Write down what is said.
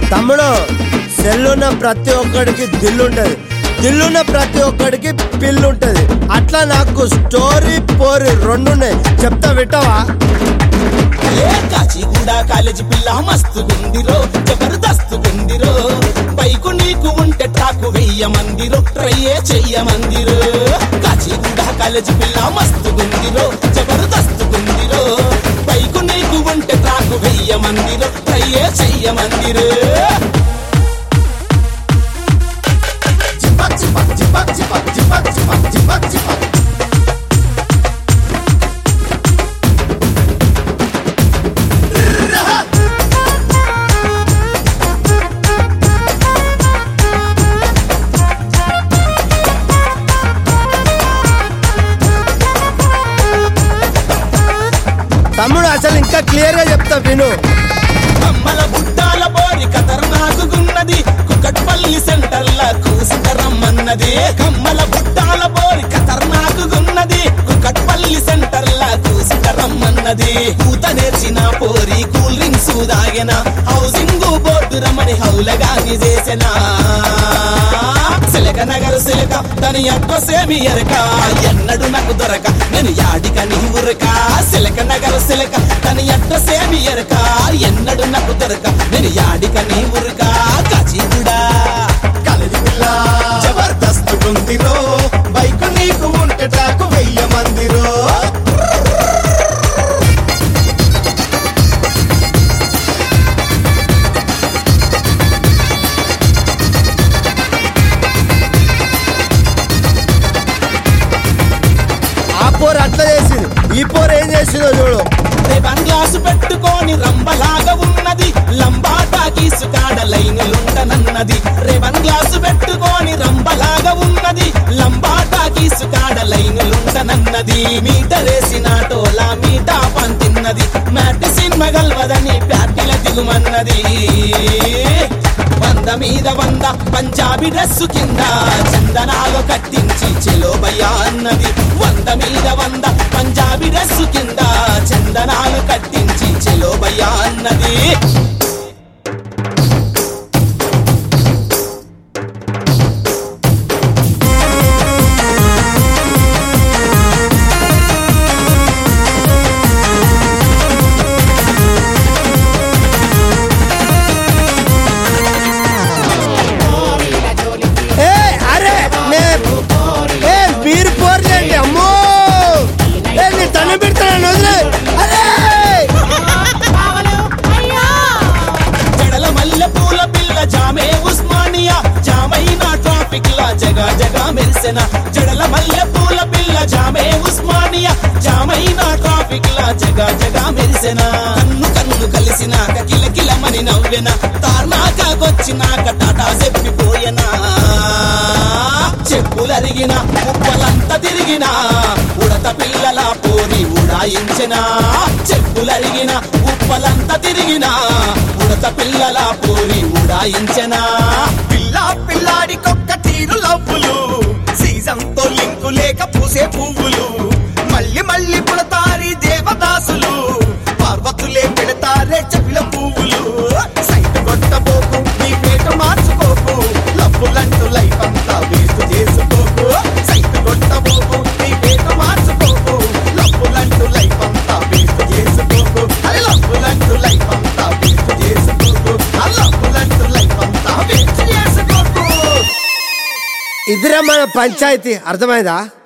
తమ్ముడు సెల్లున్న ప్రతి ఒక్కడికి దిల్లుంటది దిల్లున్న ప్రతి ఒక్కడికి పిల్లుంటది అట్లా నాకు స్టోరీ పోరి రెండు ఉన్నాయి చెప్తా వింటావా ఏ కాచిగూడ కాలేజీ పిల్ల మస్తు గుందిరో జబర్దస్త్ గుందిరో బైకు నీకు ఉంటే ట్రాకు వెయ్యమందిరో ట్రయ్యే చెయ్యమందిరో కాచిగూడ కాలేజీ పిల్ల మస్తు గుందిరో జబర్దస్త్ గుందిరో బైకు నీకు ఉంటే ట్రాకు వెయ్యమందిరో ట్రయ్యే చెయ్యమందిరో జిపక్ జిపక్ జిపక్ జిపక్ జిపక్ జిపక్ జిపక్ జిపక్ తమ్ముడు అసలు ఇంకా క్లియర్ గా చెప్తా విను కమ్మల బుట్టాల బోరి ఖతర్నాకున్నది కుకట్పల్లి సెంటర్ లా కూసుకరమ్మన్నది కమ్మల బుట్టాల బోరి ఖతర్నాకున్నది కుకట్పల్లి సెంటర్ లా కూసుకరమ్మన్నది కూత నేర్చిన పోరి కూల్ డ్రింక్స్ దాగెన హౌసింగ్ బోర్డు రమ్మని హౌలగాని చేసెనా సిలక నగరు సిలక దాని అడ్రస్ ఏమి ఎరక ఎన్నడు నాకు దొరక నేను యాడిక నీ ఉరక సిలక నగరు సిలక దాని అడ్రస్ ఏమి ఎరక ఎన్నడు నాకు దొరక నేను యాడిక నీ ఉరక కాచిగుడా కాలేజీ పిల్ల జబర్దస్త్ గుందిరో బైక్ నీకు ఉంటే టాకు వెయ్య మందిరో ఆ పోరు అట్లా చేసింది ఈ పోరు ఏం చేసిందో చూడు రేవన్ గ్లాసు పెట్టుకొని రంబలాగా ఉన్నది లంబాటా గీసుకాడ లైనులుంటనన్నది రేవన్ గ్లాసు పెట్టుకొని రంబలాగా ఉన్నది లంబాటా గీసుకాడ లైనులుంటనన్నది మీటరేసిన టోలా మీటా పంతిన్నది మ్యాటి సినిమా గల్వదని ప్యాటిల దిగుమన్నది వంద మీద వంద పంజాబీ డ్రెస్సు కింద చందనాలు కట్టించి చెలోబయ్యా అన్నది వంద మీద వంద పంజాబీ డ్రెస్సు కింద చందనాలు కట్టించి చెలోబయ్యా అన్నది ఏ అరే నే ఏ బీర్ పోర్లేండి అమ్మో ఏ నీ తన పెడతాను వదిలే అరే జడల మల్లె పూల పిల్ల జామే ఉస్మానియా జామైన ట్రాఫిక్ లా జగా జగా మెరిసెన జడల మల్లె పూల పిల్ల జామే ఉస్మానియా జామైన ట్రాఫిక్ లా జగా జగా మెరిసెన కన్ను కన్ను కలిసినాక కిలకిలమని నవ్వెన తార్నాకొచ్చినాక టాటా చెప్పిపోయెనా చెప్పులరిగిన ఉప్పలంతా తిరిగిన ఉడత పిల్లల పోరి ఉడాయించిన చెప్పులరిగిన ఉప్పలంతా తిరిగిన ఉడత పిల్లల పోరి ఉడాయించిన పిల్ల పిల్లాడికొక్క తీరు లవ్వులు సీజన్ తో లింకు లేక పూసే పువ్వులు మళ్ళీ మళ్ళీ పుడతారి దేవదాసులు పార్వతులే పెడతారే చెవిల పువ్వులు సైట్ కొట్టబోకు నీ పేట మార్చుకోకు లవ్వులంటూ లైఫ్ అంతా వేస్ట్ చేసుకోకు సైట్ కొట్టబోకు నీ పేట మార్చుకోకు లవ్వులంటూ లైఫ్ అంతా వేస్ట్ చేసుకోకు అరే లవ్వులంటూ లైఫ్ అంతా వేస్ట్ చేసుకోకు ఆ లవ్వులంటూ లైఫ్ అంతా వేస్ట్ చేసుకోకు ఇదిరా మన పంచాయతీ అర్థమైందా